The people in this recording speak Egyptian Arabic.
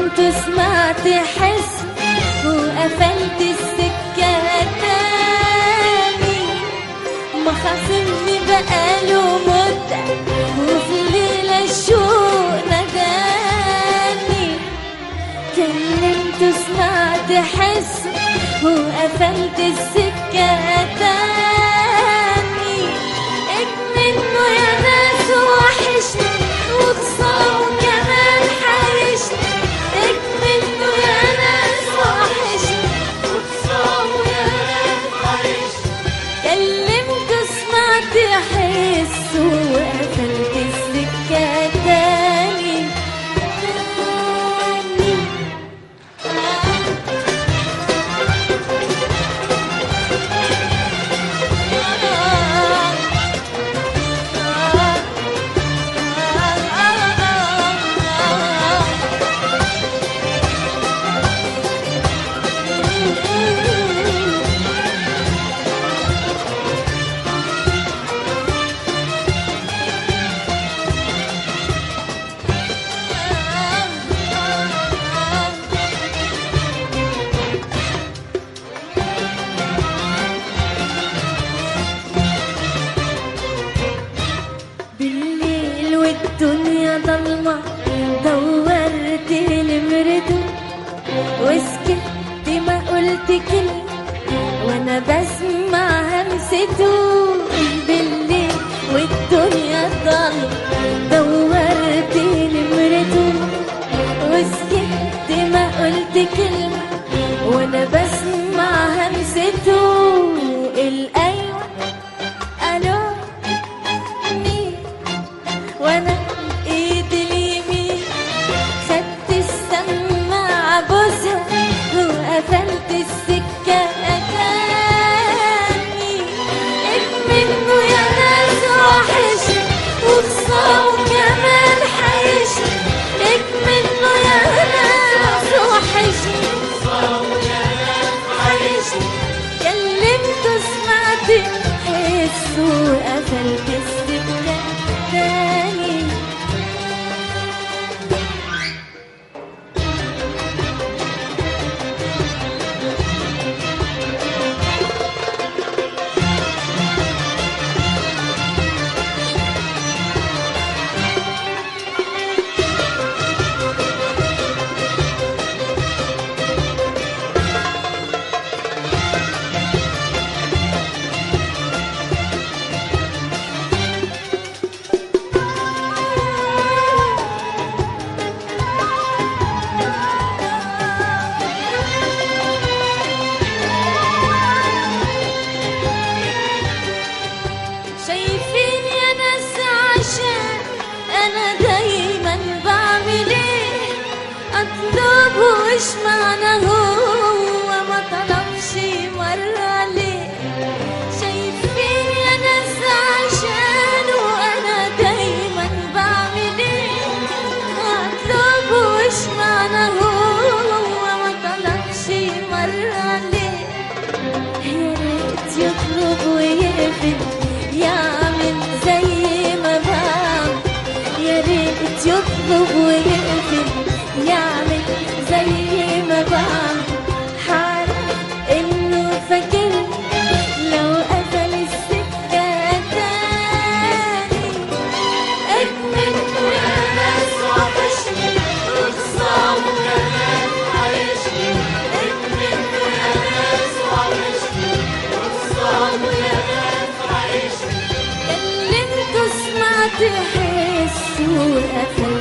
كلمت سمعت حس وقفلت السكة تاني ما خاصمني بقاله مدة وفي ليلة الشوق ناداني كلمت سمعت حس وقفلت السكة تاني اكمنه يا ناس وحشني وخصامه كمان حيشني اكمنه يا ناس وحشني وخصامه يا ناس حيشني كلمت سمعت حس وقفلت السكة تاني تاني بالليل والدنيا ضلمة دورت نمرته وسكت ما قلت كلمة وانا بسمع همسته بالليل والدنيا ضلمة دورت نمرته وسكت ما قلت كلمة وانا بسمع همسته الايوه الو مين وانا ايد اليمين خدت السماعة بوسها وقفلت السكة تاني منه يا ناس وحشني وخصامه كمان حيشني منه يا ناس وحشني حيشني كلمته سمعت حس وقفلت السكة تاني شايفين يا ناس عشان انا دايما بعمل ايه اطلب وش معنى هو ما طلبش مرة ليه شايفين يا ناس عشان وانا دايما بعمل ايه اطلب وش معنى هو ما طلبش مرة ليه يا ريت يطلب ويقفل يعمل زي ما بعمل يا ريت يطلب ويقفل يعمل زي ما بعمل حارة انه فاكر لو قفل السكة تاني اكملته يا ناس وحشني وخصامه كمان عايشني اكملته يا ناس وحشني وخصامه يا ناس عايشني كلمته سمعت حس وقفل